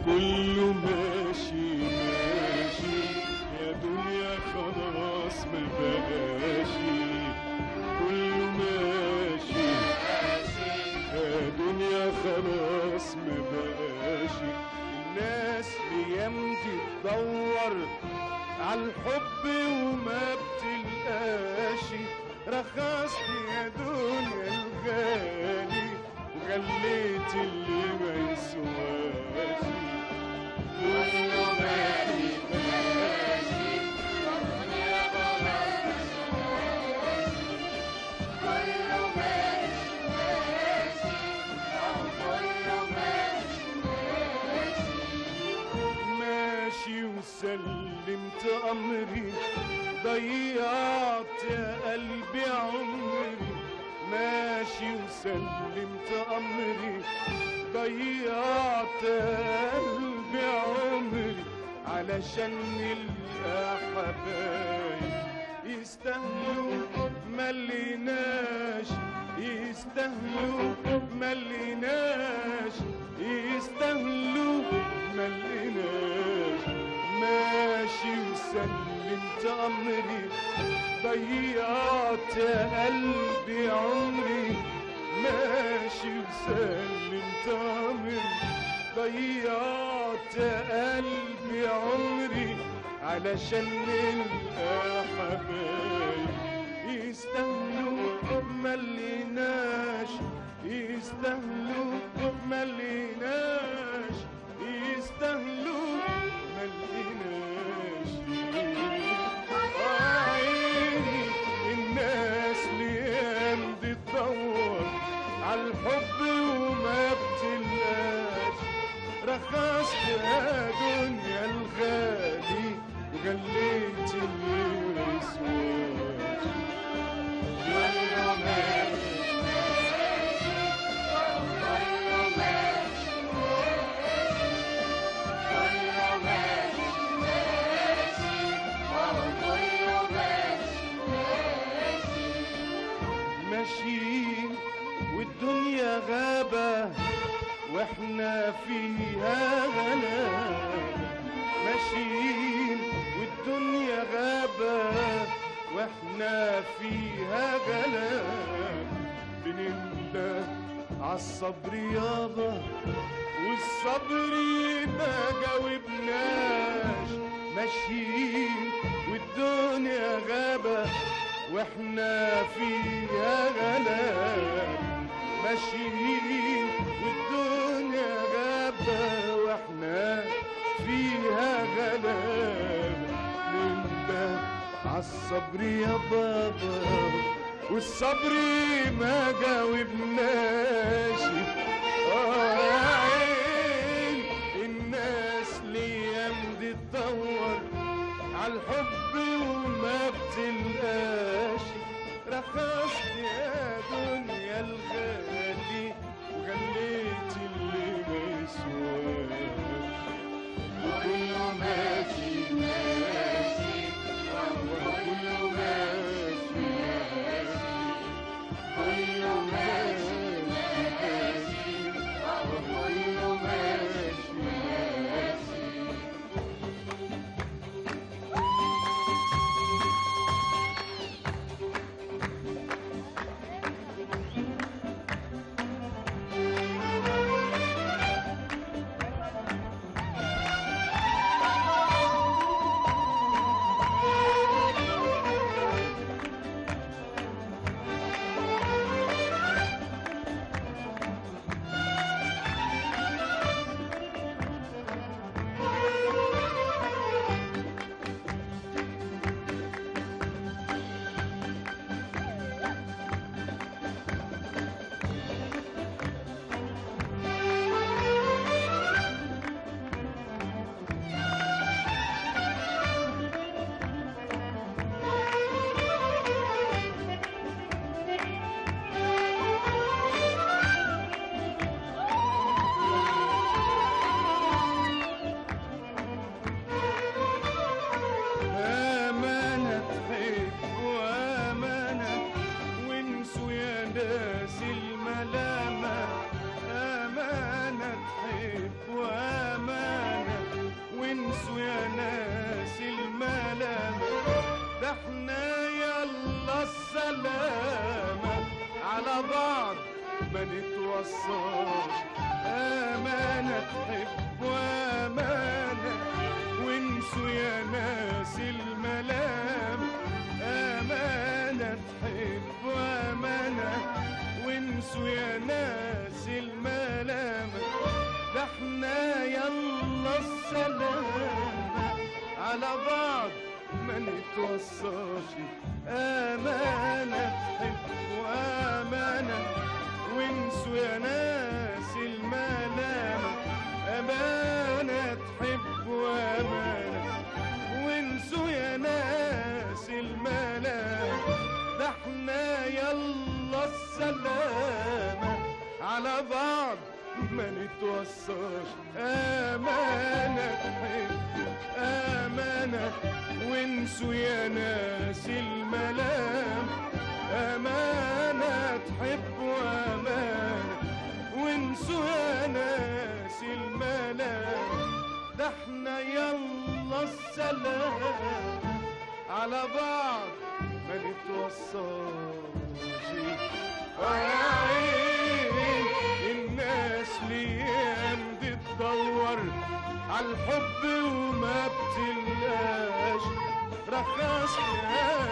كله ماشي ماشي يا دنيا خلاص ما بقاشي كله ماشي يا دنيا خلاص ما بقاشي الناس ايام تدور عالحب وما بتلقاشي رخصت يا دنيا الغالي وغليت اللي ما يسواش كله ماشي ماشي ماشي وسلمت امري ضيعت يا قلبي عمري ماشي وسلمت امري ضيعت يا قلبي عمري علشان نلقى حبايب يستاهلوا مليناش يستاهلوا مليناش يستاهلوا مليناش ماشي وسلمت امري ضيعت يا قلبي عمري ماشي وسلمت امري ضيعت يا قلبي عمري علشان نلقى حبايب يستاهلوا مليناش يستاهلوا مليناش يستاهلوا مليناش عيني الناس ليام دي تدور عالحب وما بتلقاش رخصت يا دنيا الغالي وقليت اللي ما يسواش كله ماشي ماشيين والدنيا غابة واحنا فيها غلابة ماشيين والدنيا غابة واحنا فيها غلابة بنملى عالصبر يابا والصبر ما جاوبناش ماشيين والدنيا غابة واحنا فيها غلاب ماشيين والدنيا غابة واحنا فيها غلاب ننده عالصبر يا بابا والصبر ما جاوبناش آه يا عين الناس ليام دي تدور عالحب وما بتلقاش رخصت يا دنيا الغالي وغليت اللي ما يسواش وكله ماشي ماشي وكله ماشي ماشي كله ماشي ماشي وكله ماشي ماشي على بعض ما نتوصاش أمانة تحب وأمانة وانسوا يا ناس الملامة أمانة تحب وأمانة وانسوا يا ناس الملامة ده احنا يلا السلامة على بعض ما نتوصاش أمانة تحب أمانة وانسوا يا ناس الملام أمانة تحب وأمانة وانسوا يا ناس الملام ده احنا يلا السلام على بعض ما نتوصاش يا عين الناس ليام بتدور عالحب وما بتلاش رخص يا